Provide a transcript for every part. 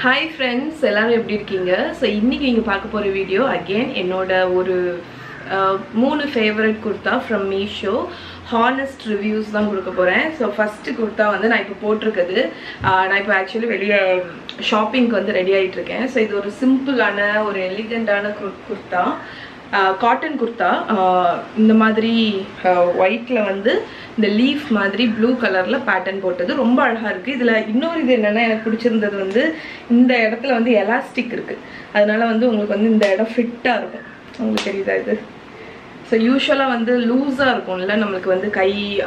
hi friends எல்லாரும் எப்படி இருக்கீங்க ஸோ இன்னைக்கு நீங்கள் பார்க்க போகிற வீடியோ அகெயின் என்னோட ஒரு அஹ், மூணு favourite kurta from Meesho honest reviews தான் கொடுக்க போகிறேன் ஸோ ஃபஸ்ட்டு குர்த்தா வந்து நான் இப்போ போட்டிருக்குது அஹ், நான் இப்போ ஆக்சுவலி வெளியே ஷாப்பிங்க்கு வந்து ரெடி ஆகிட்டு இருக்கேன் ஸோ இது ஒரு சிம்பிளான ஒரு எலிகண்டான குர்த்தா காட்டன் குர்த்தா ஆஹ் இந்த மாதிரி ஒயிட்டில் வந்து இந்த லீஃப் மாதிரி ப்ளூ கலரில் பேட்டர்ன் போட்டது ரொம்ப அழகாக இருக்குது இதில் இன்னொரு இது என்னென்னா எனக்கு பிடிச்சிருந்தது வந்து இந்த இடத்துல வந்து எலாஸ்டிக் இருக்குது அதனால வந்து உங்களுக்கு வந்து இந்த இடம் ஃபிட்டாக இருக்கும் உங்களுக்கு தெரியுதா இது ஸோ யூஸ்வலாக வந்து லூஸாக இருக்கும்ல நம்மளுக்கு வந்து கை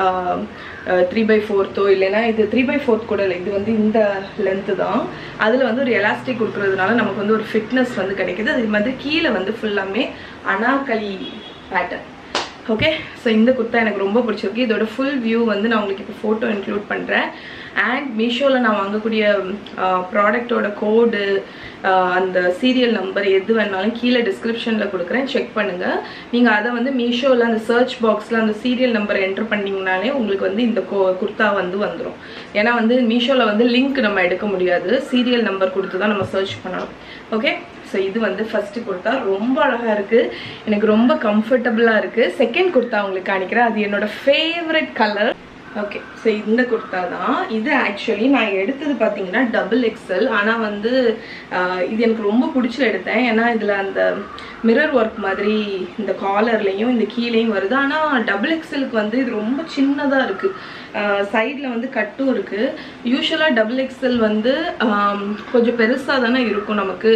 த்ரீ பை ஃபோர்த்தோ இல்லைன்னா இது த்ரீ பை ஃபோர்த் கூட இல்லை இது வந்து இந்த லென்த்து தான் அதில் வந்து ஒரு எலாஸ்டிக் கொடுக்குறதுனால நமக்கு வந்து ஒரு ஃபிட்னஸ் வந்து கிடைக்குது அதே மாதிரி கீழே வந்து ஃபுல்லாமே அனாக்களி பேட்டர்ன் ஓகே ஸோ இந்த குர்த்தா எனக்கு ரொம்ப பிடிச்சிருக்கு இதோட ஃபுல் வியூ வந்து நான் உங்களுக்கு இப்போ ஃபோட்டோ இன்க்ளூட் பண்ணுறேன் அண்ட் மீஷோவில் நான் வாங்கக்கூடிய ப்ராடக்டோட கோடு அந்த சீரியல் நம்பர் எது வேணாலும் கீழே டிஸ்கிரிப்ஷனில் கொடுக்குறேன் செக் பண்ணுங்கள் நீங்கள் அதை வந்து மீஷோவில் அந்த சர்ச் பாக்ஸில் அந்த சீரியல் நம்பர் என்டர் பண்ணிங்கனாலே உங்களுக்கு வந்து இந்த கோ குர்த்தா வந்து வந்துடும் ஏன்னா வந்து மீஷோவில் வந்து லிங்க் நம்ம எடுக்க முடியாது சீரியல் நம்பர் கொடுத்து தான் நம்ம சர்ச் பண்ணணும் ஓகே ஸோ இது வந்து ஃபர்ஸ்ட் குர்த்தா ரொம்ப அழகாக இருக்குது எனக்கு ரொம்ப கம்ஃபர்டபுளாக இருக்குது செகண்ட் குர்த்தா உங்களுக்கு காணிக்கிறேன் அது என்னோட ஃபேவரட் கலர் ஓகே ஸோ இந்த குர்த்தா தான் இது ஆக்சுவலி நான் எடுத்தது பார்த்தீங்கன்னா டபுள் எக்ஸல் ஆனால் வந்து ஆஹ், இது எனக்கு ரொம்ப பிடிச்சி எடுத்தேன் ஏன்னா இதில் அந்த மிரர் ஒர்க் மாதிரி இந்த காலர்லேயும் இந்த கீழேயும் வருது ஆனால் டபுள் எக்ஸலுக்கு வந்து இது ரொம்ப சின்னதாக இருக்குது சைடில் வந்து கட்டும் இருக்குது யூஸ்வலாக டபுள் எக்ஸல் வந்து ஆம், கொஞ்சம் பெருசாக தானே இருக்கும் நமக்கு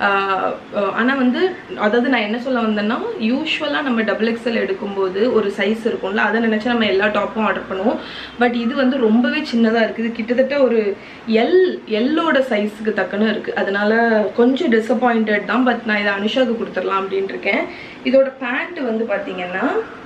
ஆனால் வந்து அதாவது நான் என்ன சொல்ல வந்தேன்னா யூஸ்வலாக நம்ம டபுள் எக்ஸல் எடுக்கும்போது ஒரு சைஸ் இருக்கும்ல அதை நினச்சி நம்ம எல்லா டாப்பும் ஆர்டர் பண்ணுவோம் பட் இது வந்து ரொம்பவே சின்னதாக இருக்குது இது கிட்டத்தட்ட ஒரு எல் எல்லோட சைஸுக்கு தக்கன்னு இருக்குது அதனால கொஞ்சம் டிசப்பாயிண்டட் தான் பட் நான் இதை அனுஷாவுக்கு கொடுத்துடலாம் அப்படின்ட்டு இருக்கேன் இதோட பேண்ட் வந்து பார்த்தீங்கன்னா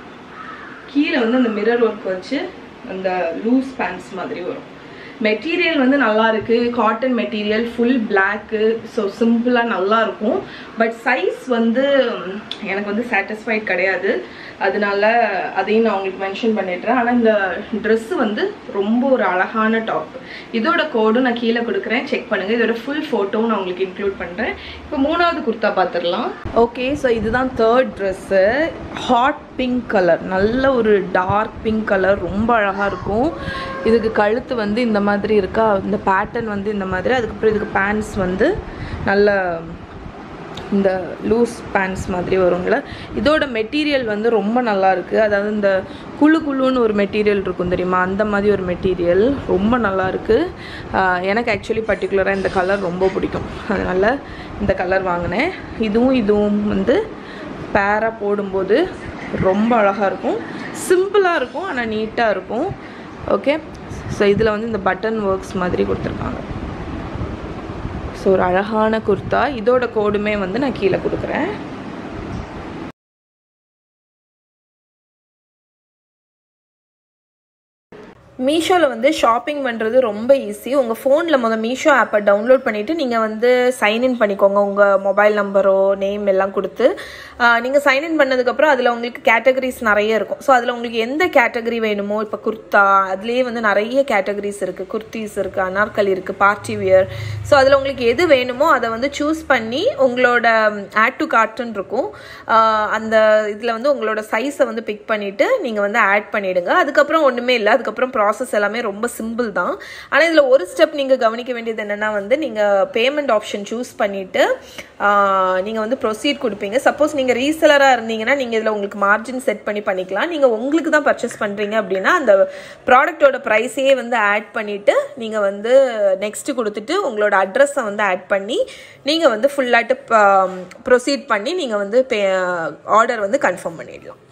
கீழே வந்து அந்த மிரர் ஒர்க் வச்சு அந்த லூஸ் பேண்ட்ஸ் மாதிரி வரும் மெட்டீரியல் வந்து நல்லா இருக்கு cotton material full black so சிம்பிளாக நல்லா இருக்கும் பட் சைஸ் வந்து ம், எனக்கு வந்து சாட்டிஸ்ஃபைட் கிடையாது அதனால அதையும் நான் உங்களுக்கு மென்ஷன் பண்ணிடுறேன் ஆனால் இந்த ட்ரெஸ் வந்து ரொம்ப ஒரு அழகான டாப் இதோட கோடும் நான் கீழே கொடுக்குறேன் செக் பண்ணுங்க இதோட ஃபுல் ஃபோட்டோவும் நான் உங்களுக்கு இன்க்ளூட் பண்ணுறேன் இப்போ மூணாவது குர்த்தா பார்த்துடலாம் ஓகே ஸோ இதுதான் third dress hot pink colour நல்ல ஒரு டார்க் பிங்க் கலர் ரொம்ப அழகாக இருக்கும் இதுக்கு கழுத்து வந்து இந்த மாதிரி இருக்கா இந்த பேட்டர்ன் வந்து இந்த மாதிரி அதுக்கப்புறம் இதுக்கு பேண்ட்ஸ் வந்து நல்ல இந்த லூஸ் பேண்ட்ஸ் மாதிரி வருங்கள இதோட மெட்டீரியல் வந்து ரொம்ப நல்லா இருக்குது அதாவது இந்த குழு குழுன்னு ஒரு மெட்டீரியல் இருக்கும் தெரியுமா அந்த மாதிரி ஒரு மெட்டீரியல் ரொம்ப நல்லா இருக்குது ஆஹ் எனக்கு ஆக்சுவலி பர்டிகுலராக இந்த கலர் ரொம்ப பிடிக்கும் அதனால் இந்த கலர் வாங்கினேன் இதுவும் இதுவும் வந்து பேராக போடும்போது ரொம்ப அழகாக இருக்கும் சிம்பிளாக இருக்கும் ஆனால் நீட்டாக இருக்கும் ஓகே ஸோ இதில் வந்து இந்த பட்டன் ஒர்க்ஸ் மாதிரி கொடுத்துருக்காங்க ஸோ ஒரு அழகான குர்த்தா இதோட கோடுமே வந்து நான் கீழே கொடுக்குறேன் மீஷோவில் வந்து ஷாப்பிங் பண்ணுறது ரொம்ப ஈஸி உங்கள் ஃபோனில் முதல் மீஷோ ஆப்பை டவுன்லோட் பண்ணிவிட்டு நீங்கள் வந்து சைன்இன் பண்ணிக்கோங்க உங்கள் மொபைல் நம்பரோ நேம் எல்லாம் கொடுத்து நீங்கள் சைன்இன் பண்ணதுக்கப்புறம் அதில் உங்களுக்கு கேட்டகரிஸ் நிறைய இருக்கும் ஸோ அதில் உங்களுக்கு எந்த கேட்டகரி வேணுமோ இப்போ குர்த்தா அதுலேயே வந்து நிறைய கேட்டகரிஸ் இருக்குது குர்த்திஸ் இருக்குது அனார்கலி இருக்குது பார்ட்டி வியர் ஸோ அதில் உங்களுக்கு எது வேணுமோ அதை வந்து சூஸ் பண்ணி உங்களோட ஆட் டு கார்ட்டுன்னு இருக்கும் ஆஹ் அந்த இதில் வந்து உங்களோட சைஸை வந்து பிக் பண்ணிவிட்டு நீங்கள் வந்து ஆட் பண்ணிவிடுங்க அதுக்கப்புறம் ஒன்றுமே இல்லை அதுக்கப்புறம் ப்ராசஸ் எல்லாமே ரொம்ப சிம்பிள் தான் ஆனால் இதில் ஒரு ஸ்டெப் நீங்கள் கவனிக்க வேண்டியது என்னென்னா வந்து நீங்கள் பேமெண்ட் ஆப்ஷன் சூஸ் பண்ணிவிட்டு நீங்கள் வந்து ப்ரொசீட் கொடுப்பீங்க சப்போஸ் நீங்கள் ரீசெலராக இருந்தீங்கன்னா நீங்கள் இதில் உங்களுக்கு மார்ஜின் செட் பண்ணி பண்ணிக்கலாம் நீங்கள் உங்களுக்கு தான் பர்ச்சேஸ் பண்ணுறீங்க அப்படின்னா அந்த ப்ராடக்ட்டோட ப்ரைஸையே வந்து ஆட் பண்ணிவிட்டு நீங்கள் வந்து நெக்ஸ்ட்டு கொடுத்துட்டு உங்களோட அட்ரஸை வந்து ஆட் பண்ணி நீங்கள் வந்து ஃபுல்லாட்டு ப்ரொசீட் பண்ணி நீங்கள் வந்து பே ஆர்டர் வந்து கன்ஃபார்ம் பண்ணிடலாம்